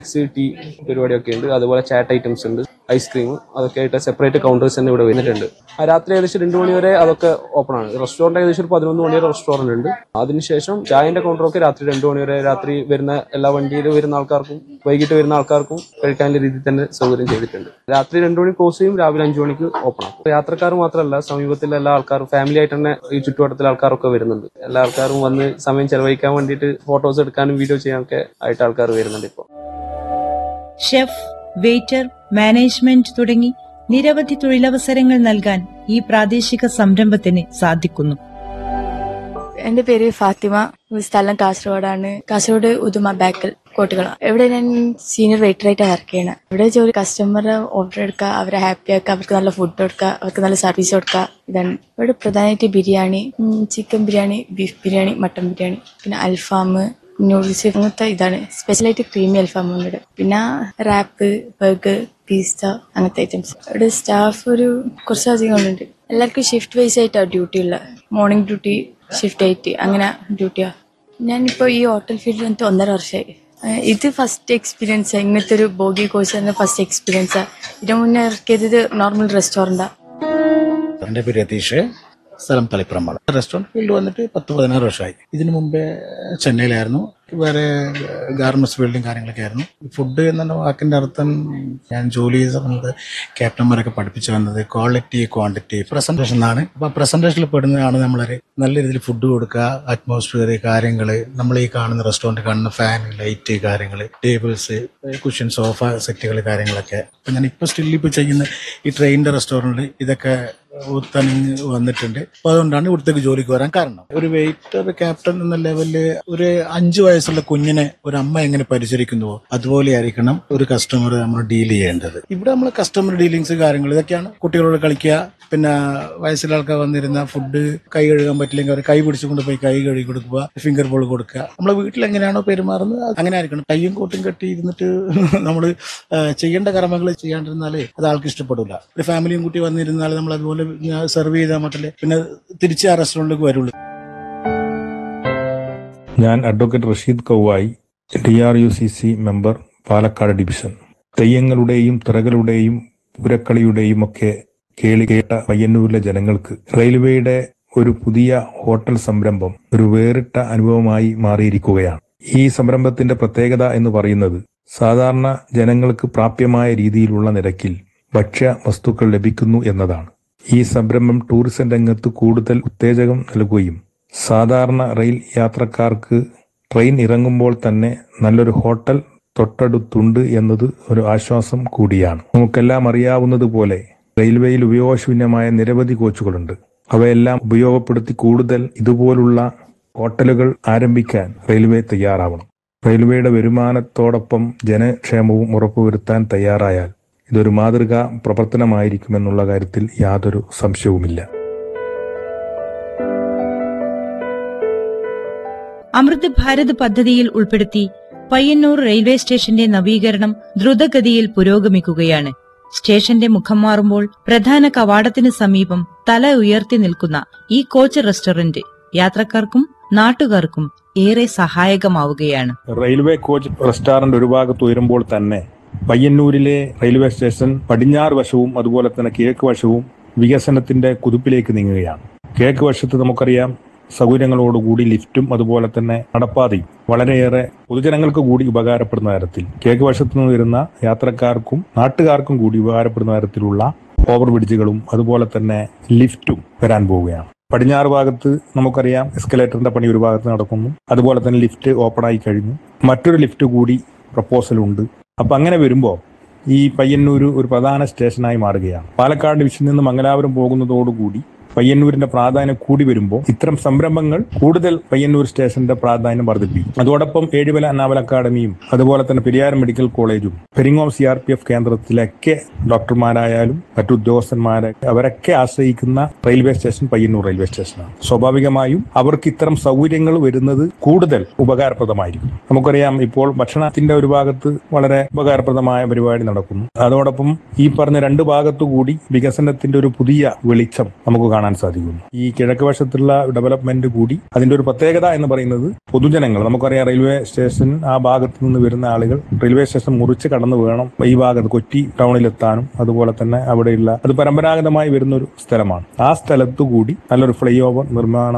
snacks tea പരിപാടിയൊക്കെ ഉണ്ട് അതുപോലെ ചാറ്റ് ഐറ്റംസ് ഉണ്ട് ഐസ്ക്രീം അതൊക്കെ ആയിട്ട് സെപ്പറേറ്റ് കൗണ്ടേഴ്സ് തന്നെ ഇവിടെ വരുന്നുണ്ട് ആ രാത്രി ഏകദേശം രണ്ട് മണി വരെ അതൊക്കെ ഓപ്പൺ ആണ് റെസ്റ്റോറന്റ് ഏകദേശം ഒരു പതിനൊന്ന് മണി വരെ റെസ്റ്റോറന്റ് ഉണ്ട് അതിനുശേഷം ചായന്റെ കൗണ്ടറൊക്കെ രാത്രി രണ്ട് മണി വരെ രാത്രി വരുന്ന എല്ലാ വണ്ടിയിൽ വരുന്ന ആൾക്കാർക്കും വൈകിട്ട് വരുന്ന ആൾക്കാർക്കും കഴിക്കാനുള്ള രീതിയിൽ തന്നെ സൗകര്യം ചെയ്തിട്ടുണ്ട് രാത്രി രണ്ട് മണി ക്ലോസ് ചെയ്യും രാവിലെ അഞ്ചു മണിക്ക് ഓപ്പൺ ആക്കും യാത്രക്കാർ മാത്രമല്ല സമീപത്തിലെ എല്ലാ ആൾക്കാരും ഫാമിലി ആയിട്ട് തന്നെ ഈ ചുറ്റുവട്ടത്തിലെ ആൾക്കാരൊക്കെ വരുന്നുണ്ട് എല്ലാ ആൾക്കാരും വന്ന് സമയം ചെലവഴിക്കാൻ വേണ്ടിയിട്ട് ഫോട്ടോസ് എടുക്കാനും വീഡിയോ ചെയ്യാനൊക്കെ ആയിട്ട് ആൾക്കാർ വരുന്നുണ്ട് ഇപ്പോൾ ഷെഫ് വെയിറ്റർ മാനേജ്മെന്റ് തുടങ്ങി നിരവധി തൊഴിലവസരങ്ങൾ നൽകാൻ ഈ പ്രാദേശിക സംരംഭത്തിന് സാധിക്കുന്നു എന്റെ പേര് ഫാത്തിമ സ്ഥലം കാസർഗോഡാണ് കാസർഗോഡ് ഉദുമ ബാക്കൽ കോട്ടുകള ഇവിടെ ഞാൻ സീനിയർ വെയിറ്ററായിട്ട് വർക്ക് ചെയ്യണം ഇവിടെ ജോലി കസ്റ്റമർ ഓർഡർ എടുക്കുക അവരെ ഹാപ്പി ആക്കുക അവർക്ക് നല്ല ഫുഡ് കൊടുക്കുക അവർക്ക് നല്ല സർവീസ് കൊടുക്കുക ഇതാണ് ഇവിടെ പ്രധാനമായിട്ട് biryani chicken biryani beef biryani mutton biryani പിന്നെ അൽഫാം നൂഡിൽസ് അങ്ങനത്തെ ഇതാണ് സ്പെഷ്യലായിട്ട് ക്രീമി അൽഫാം ഉണ്ട് പിന്നെ റാപ്പ് ബർഗർ പിസ്സ അങ്ങനത്തെ ഐറ്റംസ് ഇവിടെ സ്റ്റാഫ് ഒരു കുറച്ചധികം ഉണ്ട് എല്ലാവർക്കും ഷിഫ്റ്റ് വൈസ് ആയിട്ടാണ് ഡ്യൂട്ടി ഉള്ളത് മോർണിംഗ് ഡ്യൂട്ടി ഷിഫ്റ്റ് ആയിട്ട് അങ്ങനെ ഡ്യൂട്ടിയാ ഞാനിപ്പോൾ ഈ ഹോട്ടൽ ഫീൽഡിൽ എനിക്ക് ഒന്നര വർഷമായി ഏഹ് ഇത് ഫസ്റ്റ് എക്സ്പീരിയൻസ് ഇങ്ങനത്തെ ഒരു ബോഗി കോഴ്സ് തന്നെ ഫസ്റ്റ് എക്സ്പീരിയൻസാണ് ഇതിന് മുന്നേ ഇറക്കിയത് നോർമൽ റെസ്റ്റോറൻറ്റാണ് എൻ്റെ പേര് രതീഷ് സ്ഥലം തളിപ്പുറമ്പാണ് റെസ്റ്റോറൻറ്റ് ഫീൽഡ് വന്നിട്ട് പത്ത് പതിനാറ് വർഷമായി ഇതിനു മുമ്പേ ചെന്നൈയിലായിരുന്നു വേറെ ഗാർമെന്റ്സ് ഫീൽഡും കാര്യങ്ങളൊക്കെ ആയിരുന്നു ഫുഡ് എന്ന വാക്കിന്റെ അർത്ഥം ഞാൻ ജോലി ചെയ്ത സമയത്ത് ക്യാപ്റ്റന്മാരൊക്കെ പഠിപ്പിച്ചു വന്നത് ക്വാളിറ്റി ക്വാണ്ടിറ്റി പ്രസന്റേഷൻ എന്നാണ് അപ്പൊ പ്രസന്റേഷനിൽ പെടുന്നതാണ് നമ്മളൊരു നല്ല രീതിയിൽ ഫുഡ് കൊടുക്കുക അറ്റ്മോസ്ഫിയർ കാര്യങ്ങൾ നമ്മൾ ഈ കാണുന്ന റെസ്റ്റോറൻറ്റ് കാണുന്ന ഫാൻ ലൈറ്റ് കാര്യങ്ങൾ ടേബിൾസ് കുഷൻ സോഫ സെറ്റുകൾ കാര്യങ്ങളൊക്കെ അപ്പൊ ഞാൻ ഇപ്പൊ സ്റ്റിൽ ഇപ്പൊ ചെയ്യുന്ന ഈ ട്രെയിനിന്റെ റെസ്റ്റോറൻറ്റ് ഇതൊക്കെ ഒത്തണിങ് വന്നിട്ടുണ്ട് അപ്പൊ അതുകൊണ്ടാണ് ഇവിടത്തേക്ക് ജോലിക്ക് വരാൻ കാരണം ഒരു വെയിറ്റർ ക്യാപ്റ്റൻ എന്ന ലെവലില് ഒരു അഞ്ചു വയസ്സുള്ള കുഞ്ഞിനെ ഒരു അമ്മ എങ്ങനെ പരിചരിക്കുന്നുവോ അതുപോലെ ആയിരിക്കണം ഒരു കസ്റ്റമർ നമ്മൾ ഡീൽ ചെയ്യേണ്ടത് ഇവിടെ നമ്മൾ കസ്റ്റമർ ഡീലിങ്സ് കാര്യങ്ങൾ ഇതൊക്കെയാണ് കുട്ടികളോട് കളിക്കുക പിന്നെ വയസ്സിലെ ആൾക്കാർ വന്നിരുന്ന ഫുഡ് കൈ കഴുകാൻ പറ്റില്ലെങ്കിൽ അവർ കൈ പിടിച്ചുകൊണ്ട് പോയി കൈ കഴുകി കൊടുക്കുക ഫിംഗർ ബോൾ കൊടുക്കുക നമ്മളെ വീട്ടിൽ എങ്ങനെയാണോ പെരുമാറുന്നത് അങ്ങനെ ആയിരിക്കണം കയ്യും കോട്ടും കെട്ടി ഇരുന്നിട്ട് നമ്മൾ ചെയ്യേണ്ട കർമ്മങ്ങൾ ചെയ്യാണ്ടിരുന്നാൽ അത് ആൾക്ക് ഇഷ്ടപ്പെടില്ല ഒരു ഫാമിലിയും കൂട്ടി വന്നിരുന്നാൽ നമ്മൾ അതുപോലെ സെർവ് ചെയ്താൽ മാത്രമേ പിന്നെ തിരിച്ച് ആ റെസ്റ്റോറൻറ്റിലേക്ക് വരുള്ളൂ ഞാൻ advocate Rasheed Kavvayi D R U C C member Palakkad division തെയ്യങ്ങളുടെയും തിറകളുടെയും പൂരക്കളിയുടെയും ഒക്കെ കേളി കേട്ട പയ്യന്നൂരിലെ ജനങ്ങൾക്ക് റെയിൽവേയുടെ ഒരു പുതിയ ഹോട്ടൽ സംരംഭം ഒരു വേറിട്ട അനുഭവമായി മാറിയിരിക്കുകയാണ് ഈ സംരംഭത്തിന്റെ പ്രത്യേകത എന്ന് പറയുന്നത് സാധാരണ ജനങ്ങൾക്ക് പ്രാപ്യമായ രീതിയിലുള്ള നിരക്കിൽ ഭക്ഷ്യ വസ്തുക്കൾ ലഭിക്കുന്നു എന്നതാണ് ഈ സംരംഭം ടൂറിസം രംഗത്ത് കൂടുതൽ ഉത്തേജകം നൽകുകയും സാധാരണ റെയിൽ യാത്രക്കാർക്ക് ട്രെയിൻ ഇറങ്ങുമ്പോൾ തന്നെ നല്ലൊരു ഹോട്ടൽ തൊട്ടടുത്തുണ്ട് എന്നത് ഒരു ആശ്വാസം കൂടിയാണ് നമുക്കെല്ലാം അറിയാവുന്നതുപോലെ റെയിൽവേയിൽ ഉപയോഗശൂന്യമായ നിരവധി കോച്ചുകളുണ്ട് അവയെല്ലാം ഉപയോഗപ്പെടുത്തി കൂടുതൽ ഇതുപോലുള്ള ഹോട്ടലുകൾ ആരംഭിക്കാൻ റെയിൽവേ തയ്യാറാവണം റെയിൽവേയുടെ വരുമാനത്തോടൊപ്പം ജനക്ഷേമവും ഉറപ്പുവരുത്താൻ തയ്യാറായാൽ ഇതൊരു മാതൃകാ പ്രവർത്തനമായിരിക്കുമെന്നുള്ള കാര്യത്തിൽ യാതൊരു സംശയവുമില്ല അമൃത് ഭാരത് പദ്ധതിയിൽ ഉൾപ്പെടുത്തി പയ്യന്നൂർ റെയിൽവേ സ്റ്റേഷന്റെ നവീകരണം ദ്രുതഗതിയിൽ പുരോഗമിക്കുകയാണ് സ്റ്റേഷന്റെ മുഖം മാറുമ്പോൾ പ്രധാന കവാടത്തിന് സമീപം തല ഉയർത്തി നിൽക്കുന്ന ഈ കോച്ച് റെസ്റ്റോറന്റ് യാത്രക്കാർക്കും നാട്ടുകാർക്കും ഏറെ സഹായകമാവുകയാണ് റെയിൽവേ കോച്ച് റെസ്റ്റോറന്റ് ഒരു ഭാഗത്ത് ഉയരുമ്പോൾ തന്നെ പയ്യന്നൂരിലെ റെയിൽവേ സ്റ്റേഷൻ പടിഞ്ഞാറ് വശവും അതുപോലെ തന്നെ കിഴക്ക് വശവും വികസനത്തിന്റെ കുതിപ്പിലേക്ക് നീങ്ങുകയാണ് കിഴക്ക് വശത്ത് നമുക്കറിയാം സൗകര്യങ്ങളോടുകൂടി ലിഫ്റ്റും അതുപോലെ തന്നെ നടപ്പാതയും വളരെയേറെ പൊതുജനങ്ങൾക്ക് കൂടി ഉപകാരപ്പെടുന്ന തരത്തിൽ കിഴക്ക് വശത്തു നിന്ന് വരുന്ന യാത്രക്കാർക്കും നാട്ടുകാർക്കും കൂടി ഉപകാരപ്പെടുന്ന തരത്തിലുള്ള ഓവർ ബ്രിഡ്ജുകളും അതുപോലെ തന്നെ ലിഫ്റ്റും വരാൻ പോവുകയാണ് പടിഞ്ഞാറ് ഭാഗത്ത് നമുക്കറിയാം എസ്കലേറ്ററിന്റെ പണി ഒരു ഭാഗത്ത് നടക്കുന്നു അതുപോലെ തന്നെ ലിഫ്റ്റ് ഓപ്പൺ ആയി കഴിഞ്ഞു മറ്റൊരു ലിഫ്റ്റ് കൂടി പ്രപ്പോസൽ ഉണ്ട് അപ്പൊ അങ്ങനെ വരുമ്പോൾ ഈ പയ്യന്നൂർ ഒരു പ്രധാന സ്റ്റേഷനായി മാറുകയാണ് പാലക്കാട് ഡിവിഷനിൽ നിന്ന് മംഗലാപുരം പോകുന്നതോടുകൂടി പയ്യന്നൂരിന്റെ പ്രാധാന്യം കൂടി വരുമ്പോൾ ഇത്തരം സംരംഭങ്ങൾ കൂടുതൽ പയ്യന്നൂർ സ്റ്റേഷന്റെ പ്രാധാന്യം വർദ്ധിപ്പിക്കും അതോടൊപ്പം ഏഴുമല നാവൽ അക്കാദമിയും അതുപോലെ തന്നെ പെരിയാർ മെഡിക്കൽ കോളേജും Peringome C R P F കേന്ദ്രത്തിലൊക്കെ ഡോക്ടർമാരായാലും മറ്റു ഉദ്യോഗസ്ഥന്മാരെ അവരൊക്കെ ആശ്രയിക്കുന്ന റെയിൽവേ സ്റ്റേഷൻ പയ്യന്നൂർ റെയിൽവേ സ്റ്റേഷനാണ് സ്വാഭാവികമായും അവർക്ക് ഇത്തരം സൗകര്യങ്ങൾ വരുന്നത് കൂടുതൽ ഉപകാരപ്രദമായിരിക്കും നമുക്കറിയാം ഇപ്പോൾ ഭക്ഷണത്തിന്റെ ഒരു ഭാഗത്ത് വളരെ ഉപകാരപ്രദമായ പരിപാടി നടക്കുന്നു അതോടൊപ്പം ഈ പറഞ്ഞ രണ്ട് ഭാഗത്തു കൂടി വികസനത്തിന്റെ ഒരു പുതിയ വെളിച്ചം നമുക്ക് കാണാം കാണാൻ സാധിക്കുന്നു ഈ കിഴക്ക് വശത്തുള്ള ഡെവലപ്മെന്റ് കൂടി അതിന്റെ ഒരു പ്രത്യേകത എന്ന് പറയുന്നത് പൊതുജനങ്ങൾ നമുക്കറിയാം റെയിൽവേ സ്റ്റേഷൻ ആ ഭാഗത്ത് നിന്ന് വരുന്ന ആളുകൾ റെയിൽവേ സ്റ്റേഷൻ മുറിച്ച് കടന്നു വേണം ഈ ഭാഗത്ത് കൊച്ചി ടൗണിലെത്താനും അതുപോലെ തന്നെ അവിടെയുള്ള അത് പരമ്പരാഗതമായി വരുന്ന ഒരു സ്ഥലമാണ് ആ സ്ഥലത്തു കൂടി നല്ലൊരു ഫ്ലൈ ഓവർ നിർമ്മാണം